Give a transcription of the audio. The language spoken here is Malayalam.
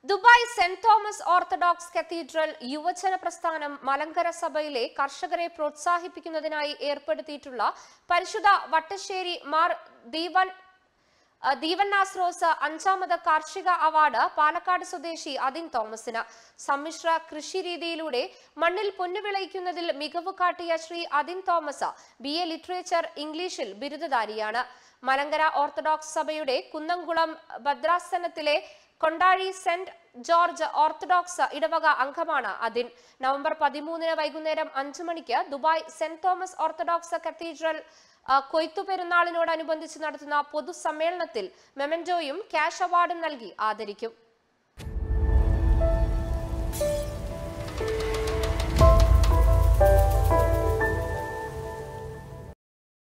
Dubai Saint Thomas Orthodox Cathedral യുവജന പ്രസ്ഥാനം മലങ്കര സഭയിലെ കർഷകരെ പ്രോത്സാഹിപ്പിക്കുന്നതിനായി ഏർപ്പെടുത്തിയിട്ടുള്ള പരിശുദ്ധ വട്ടശ്ശേരി മാർ ദീവൻ അഹ് ദീവൻ നാസ്രോസ് അഞ്ചാമത് കാർഷിക അവാർഡ് പാലക്കാട് സ്വദേശി അതിൻ തോമസിന് സമ്മിശ്ര കൃഷി രീതിയിലൂടെ മണ്ണിൽ പൊന്നുവിളയിക്കുന്നതിൽ മികവ് കാട്ടിയ ശ്രീ അതിൻ തോമസ് ബി എ ലിറ്ററേച്ചർ ഇംഗ്ലീഷിൽ ബിരുദധാരിയാണ് മലങ്കര ഓർത്തഡോക്സ് സഭയുടെ കുന്നംകുളം ഭദ്രാസനത്തിലെ കൊണ്ടാഴി സെന്റ് ജോർജ് ഓർത്തഡോക്സ് ഇടവക അംഗമാണ് അതിൻ നവംബർ പതിമൂന്നിന് വൈകുന്നേരം അഞ്ചു മണിക്ക് Dubai Saint Thomas Orthodox Cathedral ആ, കൊയ്ത്തു പെരുന്നാളിനോടനുബന്ധിച്ച് നടത്തുന്ന പൊതുസമ്മേളനത്തിൽ മെമന്റോയും ക്യാഷ് അവാർഡും നൽകി ആദരിക്കും